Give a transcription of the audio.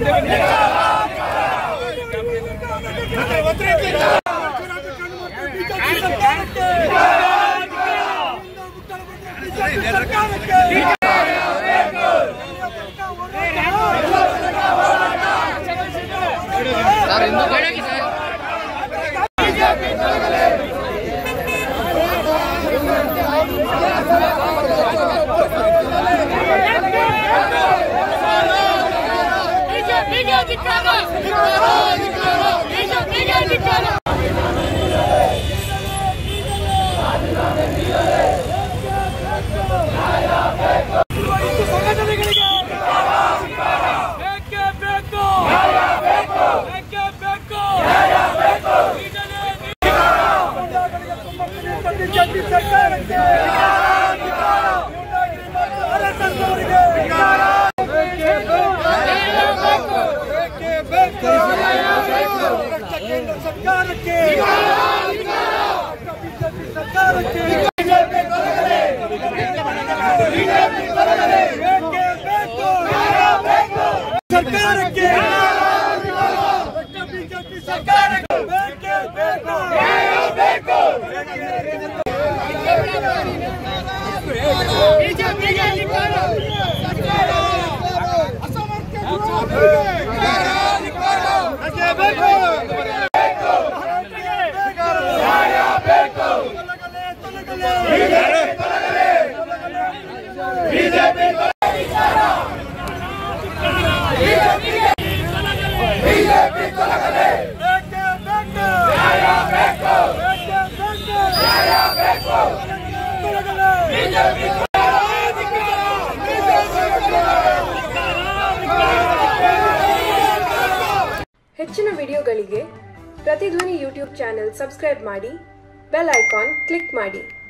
ಬಿಜೆಪಿಗೆ ಅಧಿಕಾರ ಬಿಜೆಪಿಗೆ ಅಧಿಕಾರ ಸಂಘಟನೆಗಳಿಗೆ ಬೇಕೇ ಬೇಕು ಬೇಕೇ ಬೇಕು ಬಿಜೆಪಿ ಸರ್ಕಾರಕ್ಕೆ ಸರ್ಕಾರಕ್ಕೆ ಬಿಜೆಪಿ ಸರ್ಕಾರಕ್ಕೆ ಬೇಕೇ ಬೇಕು ಸರ್ಕಾರಕ್ಕೆ ಬಿಜೆಪಿ ಸರ್ಕಾರಕ್ಕೆ ಬೇಕೇ ಬೇಕು ಬಿಜೆಪಿಗೆ ಅಧಿಕಾರ ಅಸಮರ್ಥ ಬೇಕು ಹೆಚ್ಚಿನ ವಿಡಿಯೋಗಳಿಗೆ ಪ್ರತಿಧ್ವನಿ ಯೂಟ್ಯೂಬ್ ಚಾನೆಲ್ ಸಬ್ಸ್ಕ್ರೈಬ್ ಮಾಡಿ ಬೆಲ್ ಐಕಾನ್ ಕ್ಲಿಕ್ ಮಾಡಿ